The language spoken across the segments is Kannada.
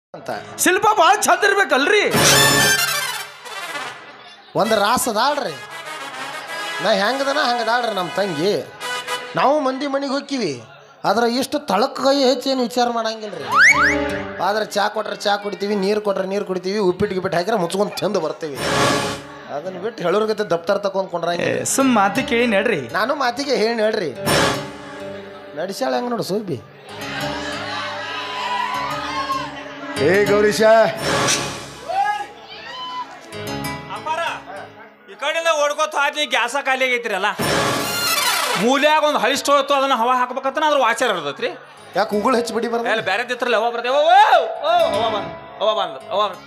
ಅಂತ ಶಿಲ್ಪ ಭಾಳ ಚಂದ ಇರ್ಬೇಕಲ್ರಿ ಒಂದು ರಾಸದಾಳ್ರಿ ನಾ ಹೆಂಗದನ ಹಂಗದಾಳ್ರಿ ನಮ್ಮ ತಂಗಿ ನಾವು ಮಂದಿ ಮನೆಗೆ ಹೋಗ್ತೀವಿ ಆದ್ರೆ ಇಷ್ಟು ತಳಕ ಕೈ ಹೆಚ್ಚೇನು ವಿಚಾರ ಮಾಡಂಗಿಲ್ಲ ರೀ ಆದ್ರೆ ಚಾ ಕೊಟ್ರೆ ಚಾ ಕುಡಿತೀವಿ ನೀರು ಕೊಟ್ರೆ ನೀರು ಕುಡಿತೀವಿ ಉಪ್ಪಿಟ್ಟು ಗಿಪ್ಪಿಟ್ಟು ಹಾಕಿದ್ರೆ ಮುಚ್ಕೊಂಡು ತಿಂದು ಬರ್ತೀವಿ ಅದನ್ನ ಬಿಟ್ಟು ಹೇಳೋರ್ಗತೆ ದಪ್ತರ ತಕೊಂಡ್ ಕೊಂಡ್ರಂಗೆ ಸುಮ್ ಮಾತಿ ಕೇಳಿ ನಡ್ರಿ ನಾನು ಮಾತಿಗೆ ಹೇಳಿ ಹೇಳ್ರಿ ನಡಿಸ್ಯಾಳ ಹೆಂಗ ನೋಡು ಸೂಬಿ ಏ ಗೌರೀಶ ಅಪ್ಪಾರ ಈ ಕಡೆಯಿಂದ ಓಡ್ಕೋತ ಆದ್ನಿ ಗ್ಯಾಸ ಖಾಲಿ ಆಗೈತ್ರಿಲ್ಲ ಮೂಲ್ಯಾಗ ಒಂದು ಹಳಿ ಸ್ಟೋವ್ ಇತ್ತು ಅದನ್ನ ಹವಾ ಹಾಕ್ಬೇಕಂತ ಅದ್ರ ವಾಚರ್ ಇರ್ತೈತ್ರಿ ಯಾಕೆ ಉಗುಳು ಹೆಚ್ಚು ಬಿಡಿ ಬರ ಎಲ್ಲ ಬೇರೆ ದಿತ್ರಲ್ಲ ಹವಾ ಬರ್ತೇವೆ ಓ ಓ ಹವಾ ಬಂದ್ ಹವಾ ಬಂದ್ ಹವಾ ಬಂದ್.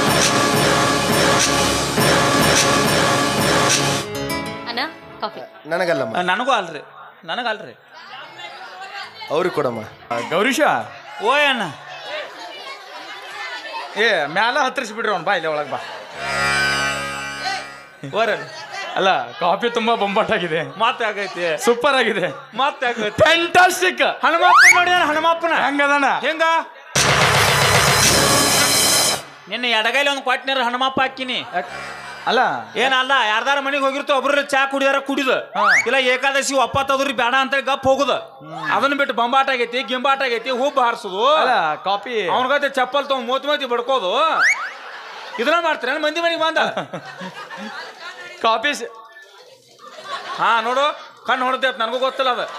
ಅಣ್ಣ ಕಾಫಿ ನನಗಲ್ಲಮ್ಮ ಆ, ನನಗೂ ಅಲ್ರಿ ನನಗಲ್ರಿ ಅವ್ರಿಗೆ ಕೊಡಮ್ಮ ಗೌರೀಶ ಓ ಅಣ್ಣ ಏ ಮ್ಯಾಲ ಹತ್ತರಿಸಿ ಬಿಡ್ರಿ ಅವ್ನು ಬಾ ಇಲ್ಲಿ ಒಳಗೆ ಬಾ ಓರಲ್ಲ ಅಲ್ಲ ಕಾಫಿ ತುಂಬಾ ಬೊಂಬಾಟಾಗಿದೆ ಮತ್ತೆ ಆಗೈತಿ ಸೂಪರ್ ಆಗಿದೆ ಮತ್ತೆ ಆಗೈತಿ ಫ್ಯಾಂಟಾಸ್ಟಿಕ್ ಹನುಮಪ್ಪನ ನೋಡಿ ಹನುಮಪ್ಪನ ಹಂಗದನ ಹೆಂಗ ನಿನ್ನ ಎಡಗೈಲಿ ಒಂದು ಕ್ವಾಟ್ನೀರು ಹನುಮಪ್ಪ ಹಾಕಿನಿ ಅಲ್ಲ ಏನಲ್ಲ ಯಾರ್ದಾರ ಮನೆಗೆ ಹೋಗಿರ್ತೋ ಒಬ್ರು ಚಾ ಕುಡಿದಾರ ಕುಡಿದ ಇಲ್ಲ ಏಕಾದಶಿ ಒಪ್ಪತ್ತದ್ರಿ ಬೇಡ ಅಂತ ಗಪ್ ಹೋಗುದ ಅದನ್ನ ಬಿಟ್ಟು ಬಂಬಾಟ ಆಗೈತಿ ಗಿಂಬಾಟ ಆಗೈತಿ ಹುಬ್ಬ ಹಾರಿಸುದು ಅಲ್ಲ ಕಾಫಿ ಅವನಗತ್ತೆ ಚಪ್ಪಲ್ ತಗೊಂಡ್ ಮೂತ್ ಮೂತಿ ಬಡ್ಕೋದು ಇದನ್ನ ಮಾಡ್ತಾರೆ ಮಂದಿ ಮನೆಗೆ ಬಂದ ಕಾಫಿ ಹಾ ನೋಡು ಕಣ್ಣು ಹೊಡೆದೈತ್ ನನಗೂ ಗೊತ್ತಿಲ್ಲ ಅದ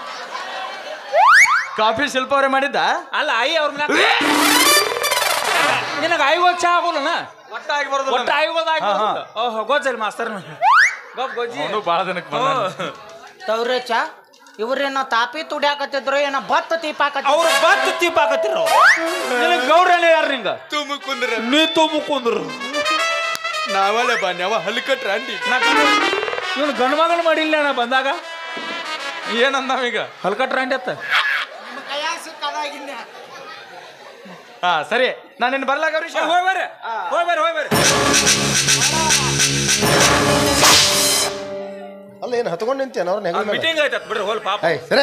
ಕಾಫಿ ಶಿಲ್ಪ ಅವರೇ ಮಾಡಿದ್ದ ಅಲ್ಲ ಆಯಿ ಅವ್ರ ಮನ್ಯಾಗ ನಿನಗೆ ಆಯಿಗೋಲ್ ಚಾ ಆಗೋಲ್ಲನ ಒಟ್ಟಾಗಿ ಬರೋದು ಒಟ್ಟು ಆಯಿಗೋಲ್ ಹಾ, ಹಾ. ಓಹ್ ಗೊಜ್ಜಲ್ ಮಾಸ್ತರ್ ಗಪ್ ಗೊಜ್ಜಿ ಅವನು ಭಾಳ ದಿನಕ್ಕೆ ಬಂದ ತವ್ರೇಚ ಇವ್ರೇನೋ ತಾಪಿ ತುಡ್ಯಾಕತ್ತಿದ್ರು ಏನೋ ಭತ್ತ ತೀಪಾಕತ್ತಿದ್ರು ಅವ್ರು ಬತ್ ತೀಪಾಕತ್ತಿರ ನಿನಗೆ ಗೌರನೇ ಯಾರು ನಿಂಗ ತುಂಬ ಕುಂದ್ರ ನೀ ತುಂಬ ಕುಂದ್ರು ನಾವಲ್ಲ ಬನ್ನಿ ಹಲ್ಕಟ್ರ ಅಂಡಿ ಇವನು ಗಂಡು ಮಗನ ಮಾಡಿಲ್ಲ ನಾ ಬಂದಾಗ ಏನಂದವೀಗ ಹಲ್ಕಟ್ರ ಅಂಡಿ ಅತ್ತ ಹಾ ಸರಿ ನಾನು ಇನ್ನು ಬರ್ಲಾ ಗೌರೀಶ ಹೋಯ್ ಬರ್ರಿ ಹೋಯ್ ಬರ್ರಿ ಹೋಯ್ ಬರ್ರಿ ಅಲ್ಲ ಏನು ಹತ್ಕೊಂಡು ನಿಂತೇನ ಅವ್ರ ನೆಗಲ ಮೇಲೆ ಮೀಟಿಂಗ್ ಐತತ್ ಬಿಡ್ರಿ ಹೋಲ್ ಪಾಪ ಐ ಸರೇ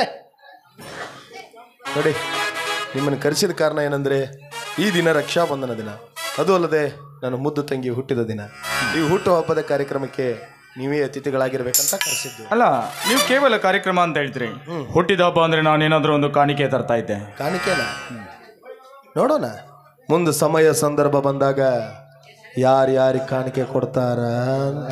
ನೋಡಿ ನಿಮ್ಮನ್ನು ಕರೆಸಿದ ಕಾರಣ ಏನಂದ್ರೆ ಈ ದಿನ ರಕ್ಷಾಬಂಧನ ದಿನ ಅದು ಅಲ್ಲದೆ ನನ್ನ ಮುದ್ದು ತಂಗಿ ಹುಟ್ಟಿದ ದಿನ ಈ ಹುಟ್ಟು ಹಬ್ಬದ ಕಾರ್ಯಕ್ರಮಕ್ಕೆ ನೀವೇ ಅತಿಥಿಗಳಾಗಿರ್ಬೇಕಂತ ಕರೆಸಿದ್ದು ಅಲ್ಲ ನೀವು ಕೇವಲ ಕಾರ್ಯಕ್ರಮ ಅಂತ ಹೇಳ್ತೀರಿ ಹುಟ್ಟಿದ ಹಬ್ಬ ಅಂದ್ರೆ ನಾನು ಏನಾದ್ರೂ ಒಂದು ಕಾಣಿಕೆ ತರ್ತಾ ಇದ್ದೆ ಕಾಣಿಕೆನ ನೋಡೋಣ ಮುಂದೆ ಸಮಯ ಸಂದರ್ಭ ಬಂದಾಗ ಯಾರು ಯಾರಿಗೆ ಕಾಣಿಕೆ ಕೊಡ್ತಾರ ಅಂತ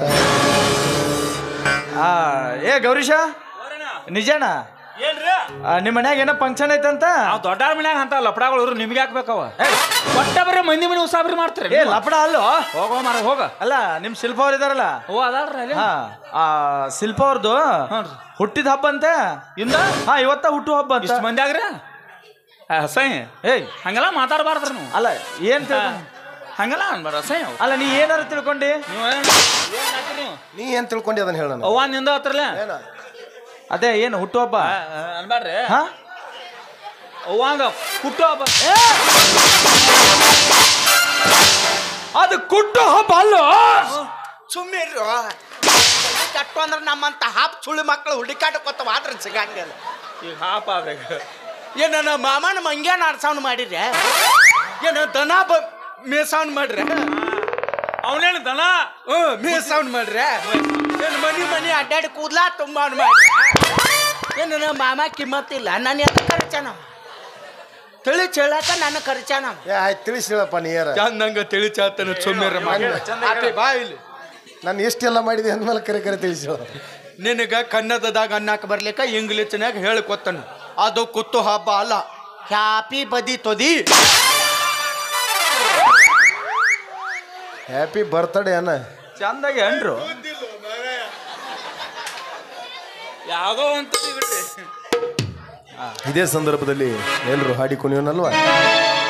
ಆ, ಏ ಗೌರೀಶ ನಿಜಾನ ಏನ್ರಿ ಆ, ನಿಮ್ಮ ಮನ್ಯಾಗ ಏನೋ ಫಂಕ್ಷನ್ ಐತಂತ ನಾವು ದೊಡ್ಡಾರ ಮನ್ಯಾಗ ಅಂತ ಲಪಡಾಗಳು ಇವ್ರು ನಿಮ್ಗೆ ಹಾಕ್ಬೇಕವ ಒಟ್ಟ ಬರೀ ಮಂದಿ ಮನೆ ಉಸಾಬ್ರಿ ಮಾಡ್ತಾರೆ ಏ ಲಪಡ ಅಲ್ಲೋ ಹೋಗೋ ಮಾರ ಹೋಗ ಅಲ್ಲ ನಿಮ್ ಶಿಲ್ಪ ಅವ್ರು ಇದಾರಲ್ಲ ಓ ಅದಾಳ್ರಿ ಅಲ್ಲಿ ಹಾ ಆ ಶಿಲ್ಪ ಅವ್ರದ್ದು ಹ್ಞೂನ್ರಿ. ಹುಟ್ಟಿದ ಹಬ್ಬ ಅಂತೆ ಇಂದ ಹಾ ಇವತ್ತ ಹುಟ್ಟು ಹಬ್ಬ ಅಂತ ಇಷ್ಟು ಮಂದಿ ಆಗ್ರಿ ಹಸೈ ಏಯ್ ಹಂಗೆಲ್ಲ ಮಾತಾಡಬಾರ್ದ್ರಿ ನೀವು ಅಲ್ಲ ಏನ್ ತಿಳ್ಕೊ- ಹಂಗೆಲ್ಲ ಅನ್ಬಾರ ಹಸೈ ಅವ್ ಅಲ್ಲ ನೀ ಏನಾರು ತಿಳ್ಕೊಂಡಿ ನೀವು ಏನ್ ಏನ್ ಹಾಕಿರಿ ನೀವು ನೀ ಏನ್ ತಿಳ್ಕೊಂಡಿ ಅದನ್ನ ಹೇಳೋಣ ಅವ್ವ ನಿಂದ ಹತ್ರಲ್ಲ ಅದೇ ಏನು ಹುಟ್ಟು ಹಬ್ಬ ಅನ್ಬಾರ್ರಿ ಹಾ ಅವ್ವಂಗ ಹುಟ್ಟು ಹಬ್ಬ ಅದು ಕುಟ್ಟು ಹಬ್ಬ ಅಲ್ಲೋ ಸುಮ್ಮಿರು ಕಟ್ಟು ಅಂದ್ರೆ ನಮ್ಮಂತ ಹಾಪ್ ಸುಳ್ಳು ಮಕ್ಕಳು ಹುಡುಕಾಟಕ್ಕೊತ್ತವ ಆದ್ರೆ ಸಿಗಂಗಿಲ್ಲ ಈಗ ಹಾಪ ಆದಾಗ ಏನ ನಮ್ಮ ಮಾಮನ ಮಂಗ್ಯಾನ ಆಡ್ಸವನ್ ಮಾಡಿದ್ರೆ ಏನ ದನ ಬ ಮೇಸವನ್ ಮಾಡ್ರೆ ಅವನೇನು ದನ ಹ್ಞೂ ಮೇಸವನ್ ಮಾಡ್ರೆ ಏನ್ ಮನಿ ಮನಿ ಅಡ್ಡಾಡಿ ಕೂದ್ಲಾ ತುಂಬ ಮಾಡ್ರೆ ಏನು ನಮ್ಮ ಮಾಮ ಕಿಮ್ಮತ್ತಿಲ್ಲ ನನ್ನ ಎತ್ತ ಕರಿಚಾನ ತಿಳಿ ಚೇಳಕ ನನ್ನ ಕರಿಚಾನ ಏ ಆಯ್ತು ತಿಳಿಸಿ ಹೇಳಪ್ಪ ನೀ ಯಾರ ಚಂದಂಗ ತಿಳಿ ಚಾತನ ಸುಮ್ಮಿರ ಆಕೆ ಬಾ ಇಲ್ಲಿ ನಾನು ಎಷ್ಟೆಲ್ಲ ಮಾಡಿದೆ ಅಂದ್ಮೇಲೆ ಕರೆ ಕರೆ ತಿಳಿಸಿ ಹೇಳು ನಿನಗ ಕನ್ನಡದಾಗ ಅನ್ನಕ್ಕೆ ಬರ್ಲಿಕ್ಕ ಇಂಗ್ಲೀಷ್ನಾಗ ಹೇಳಿಕೊತ್ತನು ಅದು ಕುತ್ತು ಹಬ್ಬ ಅಲ್ಲ ಹ್ಯಾಪಿ ಬದಿ ತೊದಿ ಹ್ಯಾಪಿ ಬರ್ತ್ಡೇ ಅನ್ನ ಚಂದಾಗಿ ಅನ್ರು ಯಾವುದೋ ಅಂತ ಬಿಡ್ರಿ ಇದೇ ಸಂದರ್ಭದಲ್ಲಿ ಎಲ್ಲರೂ ಹಾಡಿ ಕುಣಿಯೋನಲ್ವಾ